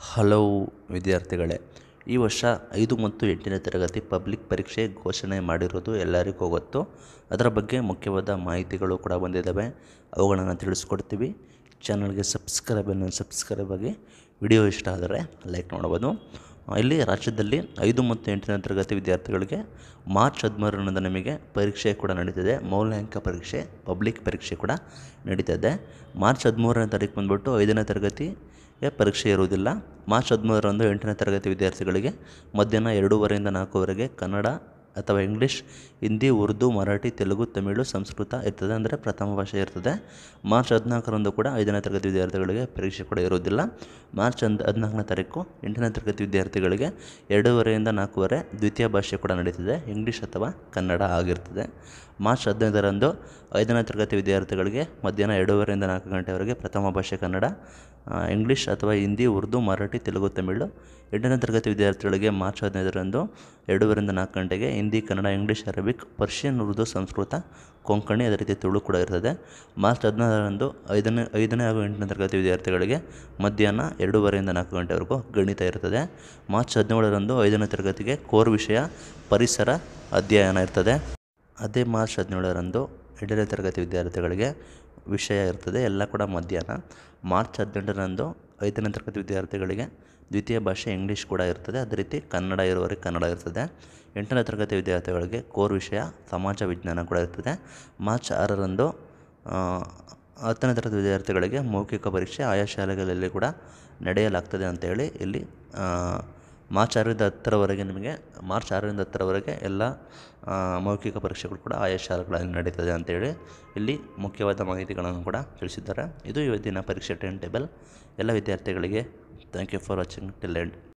ಹಲವು ವಿದ್ಯಾರ್ಥಿಗಳೇ ಈ ವರ್ಷ ಐದು ಮತ್ತು ಎಂಟನೇ ತರಗತಿ ಪಬ್ಲಿಕ್ ಪರೀಕ್ಷೆ ಘೋಷಣೆ ಮಾಡಿರೋದು ಎಲ್ಲರಿಗೂ ಗೊತ್ತು ಅದರ ಬಗ್ಗೆ ಮುಖ್ಯವಾದ ಮಾಹಿತಿಗಳು ಕೂಡ ಬಂದಿದ್ದಾವೆ ಅವುಗಳನ್ನು ತಿಳಿಸ್ಕೊಡ್ತೀವಿ ಚಾನಲ್ಗೆ ಸಬ್ಸ್ಕ್ರೈಬನ್ನು ಸಬ್ಸ್ಕ್ರೈಬ್ ಆಗಿ ವಿಡಿಯೋ ಇಷ್ಟ ಆದರೆ ಲೈಕ್ ಮಾಡ್ಬೋದು ಇಲ್ಲಿ ರಾಜ್ಯದಲ್ಲಿ ಐದು ಮತ್ತು ಎಂಟನೇ ತರಗತಿ ವಿದ್ಯಾರ್ಥಿಗಳಿಗೆ ಮಾರ್ಚ್ ಹದಿಮೂರರಿಂದ ನಮಗೆ ಪರೀಕ್ಷೆ ಕೂಡ ನಡೀತಿದೆ ಮೌಲ್ಯಾಂಕ ಪರೀಕ್ಷೆ ಪಬ್ಲಿಕ್ ಪರೀಕ್ಷೆ ಕೂಡ ನಡೀತದೆ ಮಾರ್ಚ್ ಹದಿಮೂರನೇ ತಾರೀಕು ಬಂದ್ಬಿಟ್ಟು ಐದನೇ ತರಗತಿ ಗೆ ಪರೀಕ್ಷೆ ಇರುವುದಿಲ್ಲ ಮಾರ್ಚ್ ಹದಿಮೂರರಂದು ಎಂಟನೇ ತರಗತಿ ವಿದ್ಯಾರ್ಥಿಗಳಿಗೆ ಮಧ್ಯಾಹ್ನ ಎರಡೂವರೆಯಿಂದ ನಾಲ್ಕುವರೆಗೆ ಕನ್ನಡ ಅಥವಾ ಇಂಗ್ಲೀಷ್ ಹಿಂದಿ ಉರ್ದು ಮರಾಠಿ ತೆಲುಗು ತಮಿಳು ಸಂಸ್ಕೃತ ಇರ್ತದೆ ಅಂದರೆ ಪ್ರಥಮ ಭಾಷೆ ಇರ್ತದೆ ಮಾರ್ಚ್ ಹದಿನಾಲ್ಕರಂದು ಕೂಡ ಐದನೇ ತರಗತಿ ವಿದ್ಯಾರ್ಥಿಗಳಿಗೆ ಪರೀಕ್ಷೆ ಕೂಡ ಇರುವುದಿಲ್ಲ ಮಾರ್ಚ್ ಹದ್ ಹದಿನಾಲ್ಕನೇ ತಾರೀಕು ಎಂಟನೇ ತರಗತಿ ವಿದ್ಯಾರ್ಥಿಗಳಿಗೆ ಎರಡೂವರೆಯಿಂದ ನಾಲ್ಕೂವರೆ ದ್ವಿತೀಯ ಭಾಷೆ ಕೂಡ ನಡೀತದೆ ಇಂಗ್ಲೀಷ್ ಅಥವಾ ಕನ್ನಡ ಆಗಿರ್ತದೆ ಮಾರ್ಚ್ ಹದಿನೈದರಂದು ಐದನೇ ತರಗತಿ ವಿದ್ಯಾರ್ಥಿಗಳಿಗೆ ಮಧ್ಯಾಹ್ನ ಎರಡೂವರೆಯಿಂದ ನಾಲ್ಕು ಗಂಟೆವರೆಗೆ ಪ್ರಥಮ ಭಾಷೆ ಕನ್ನಡ ಇಂಗ್ಲೀಷ್ ಅಥವಾ ಹಿಂದಿ ಉರ್ದು ಮರಾಠಿ ತೆಲುಗು ತಮಿಳು ಎಂಟನೇ ತರಗತಿ ವಿದ್ಯಾರ್ಥಿಗಳಿಗೆ ಮಾರ್ಚ್ ಹದಿನೈದರಂದು ಎರಡೂವರೆಯಿಂದ ನಾಲ್ಕು ಗಂಟೆಗೆ Hindi Kannada English Arabic Persian Urdu Sanskrit Konkani ಅದೇ ರೀತಿ ತುಳು ಕೂಡ ಇರ್ತದೆ ಮಾರ್ಚ್ ಹದಿನಾರರಂದು ಐದನೇ ಐದನೇ ಹಾಗೂ ಎಂಟನೇ ತರಗತಿ ವಿದ್ಯಾರ್ಥಿಗಳಿಗೆ ಮಧ್ಯಾಹ್ನ ಎರಡೂವರೆಯಿಂದ ನಾಲ್ಕು ಗಂಟೆವರೆಗೂ ಗಣಿತ ಇರ್ತದೆ ಮಾರ್ಚ್ ಹದಿನೇಳರಂದು ಐದನೇ ತರಗತಿಗೆ ಕೋರ್ ವಿಷಯ ಪರಿಸರ ಅಧ್ಯಯನ ಇರ್ತದೆ ಅದೇ ಮಾರ್ಚ್ ಹದಿನೇಳರಂದು ಎಂಟನೇ ತರಗತಿ ವಿದ್ಯಾರ್ಥಿಗಳಿಗೆ ವಿಷಯ ಇರ್ತದೆ ಎಲ್ಲ ಕೂಡ ಮಧ್ಯಾಹ್ನ ಮಾರ್ಚ್ ಹದಿನೆಂಟರಂದು ಐದನೇ ತರಗತಿ ವಿದ್ಯಾರ್ಥಿಗಳಿಗೆ ದ್ವಿತೀಯ ಭಾಷೆ ಇಂಗ್ಲೀಷ್ ಕೂಡ ಇರ್ತದೆ ಅದೇ ರೀತಿ ಕನ್ನಡ ಇರುವವರೆಗೆ ಕನ್ನಡ ಇರ್ತದೆ ಎಂಟನೇ ತರಗತಿ ವಿದ್ಯಾರ್ಥಿಗಳಿಗೆ ಕೋರ್ ವಿಷಯ ಸಮಾಜ ವಿಜ್ಞಾನ ಕೂಡ ಇರ್ತದೆ ಮಾರ್ಚ್ ಆರರಂದು ಹತ್ತನೇ ತರಗತಿ ವಿದ್ಯಾರ್ಥಿಗಳಿಗೆ ಮೌಖಿಕ ಪರೀಕ್ಷೆ ಆಯಾ ಶಾಲೆಗಳಲ್ಲಿ ಕೂಡ ನಡೆಯಲಾಗ್ತದೆ ಅಂತೇಳಿ ಇಲ್ಲಿ ಮಾರ್ಚ್ ಆರರಿಂದ ಹತ್ತರವರೆಗೆ ನಿಮಗೆ ಮಾರ್ಚ್ ಆರರಿಂದ ಹತ್ತರವರೆಗೆ ಎಲ್ಲ ಮೌಖಿಕ ಪರೀಕ್ಷೆಗಳು ಕೂಡ ಆಯಾ ಶಾಲೆಗಳಲ್ಲಿ ನಡೀತದೆ ಅಂತೇಳಿ ಇಲ್ಲಿ ಮುಖ್ಯವಾದ ಮಾಹಿತಿಗಳನ್ನು ಕೂಡ ತಿಳಿಸಿದ್ದಾರೆ ಇದು ಇವತ್ತಿನ ಪರೀಕ್ಷೆ ಟೈಮ್ ಟೇಬಲ್ ಎಲ್ಲ ವಿದ್ಯಾರ್ಥಿಗಳಿಗೆ thank you for watching till end